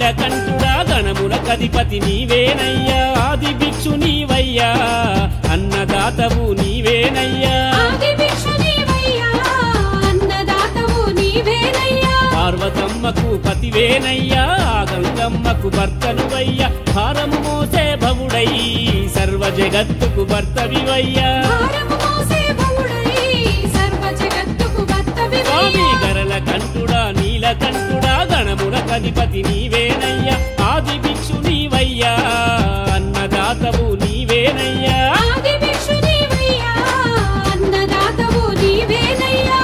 నీలకంఠుడా గణముల కధిపతి నీవేనయ్యా ఆది భిక్షు నీవయ్యా అన్నదాతవు నీవేనయ్యా ఆది భిక్షు నీవయ్యా, అన్నదాతవు నీవేనయ్యా. పార్వతమ్మకు పతివేనయ్యా గంగమ్మకు భర్తనువయ్యా భారము మోసే భవుడై సర్వ జగత్తుకు భర్తవివయ్యా భారము మోసే బహుడై, సర్వ జగత్తుకు భర్తవివయ్యా. స్వామి గరల కంఠుడా నీలకంఠుడా గణముల కధిపతి నీవేనయ్యా ఆది భిక్షు నీవయ్యా అన్నదాతవు నీవేనయ్యా ఆది భిక్షు నీవయ్యా, అన్నదాతవు నీవేనయ్యా.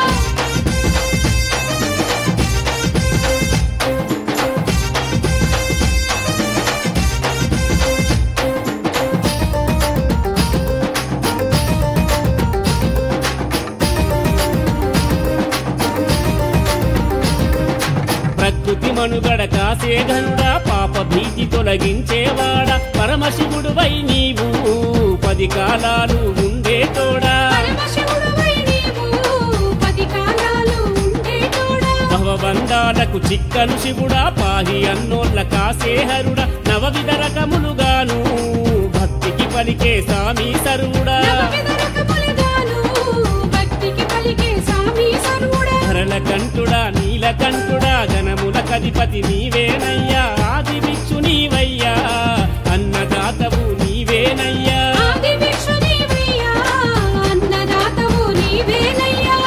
ప్రకృతి మనుగడ కాసేధనుడా పాప భీతి తొలగించేవాడా పరమశివుడువై నీవు పది కాలాలు ఉండే తోడా పరమశివుడువై నీవు, పది కాలాలు ఉండేటోడా. భవబంధాలకు చిక్కను శివుడా పాహి అన్నోళ్ళ కాసేహరుడా నవవిధ రకములుగాను భక్తికి పలికే సామి సరువుడా నవవిధ రకములుగాను, భక్తికి పలికే స్వామి సర్వుడా. ధరల కంఠుడా నీలకంఠుడా గణముల కధిపతి నీవేనయ్యా ఆది భిక్షు నీవయ్యా అన్నదాతవు నీవేనయ్యా ఆది భిక్షు నీవయ్యా, అన్నదాతవు నీవేనయ్యా.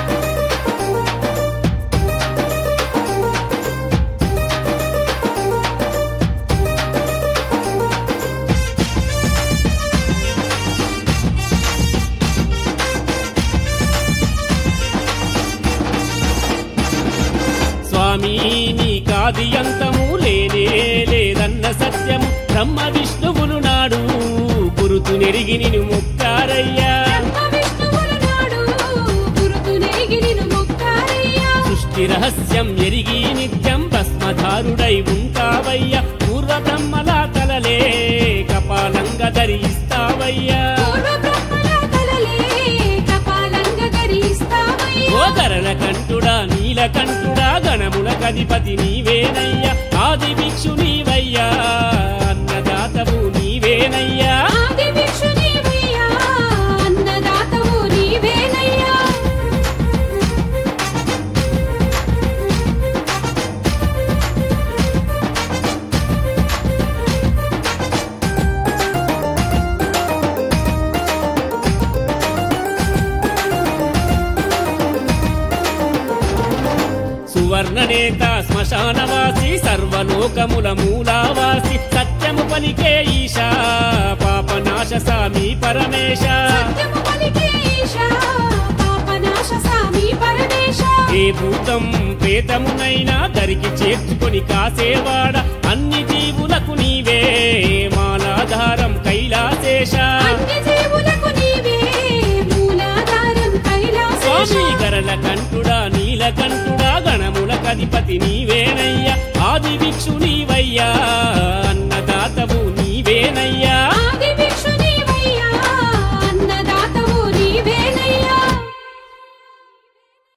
స్వామి నీ కాది అంతము లేనే లేదన్న సత్యము బ్రహ్మ విష్ణువులు నాడు గురుతు నెరిగి నిను ముక్కారయ్యా బ్రహ్మ విష్ణువుల నాడు, గురుతు నెరిగి నిన్ను మొక్కారయ్యా. సృష్టి రహస్యం ఎరిగి నిత్యం భస్మధారుడై ఉంటావయ్యా పూర్వ బ్రహ్మలా తలలే కపాలంగా ధరిస్తావయ్యా పూర్వ బ్రహ్మల తలలే కపాలంగా ధరిస్తావయ్యా. ఓ గరల కంఠుడా నీలకంఠుడా గణముల కధిపతి నీవేనయ్యా ఆది భిక్షు నీవయ్యా అన్నదాతవు నీవేనయ్యా ఆది భిక్షు నీవయ్యా, అన్నదాతవు నీవేనయ్యా. సువర్ణనేత శ్మశానవాసి సర్వలోకముల మూలావాసి సత్యము పలికే ఈశా పాపనాశ సామి పరమేశ సత్యము పలికే ఈశా, పాపనాశ స్వామి పరమేశ. ఏ భూతం ప్రేతమునైనా దరికి చేర్చుకొని కాసేవాడ అన్ని జీవులకు నీవే మాలాధారం కైలాసేశ అన్ని జీవులకు నీవే మూలాధారం కైలాసేశ. స్వామి గరల కంఠుడా నీలకంఠుడా గణముల కధిపతి నీవేనయ్యా ఆది భిక్షు నీవయ్యా అన్నదాతవు నీవేనయ్యా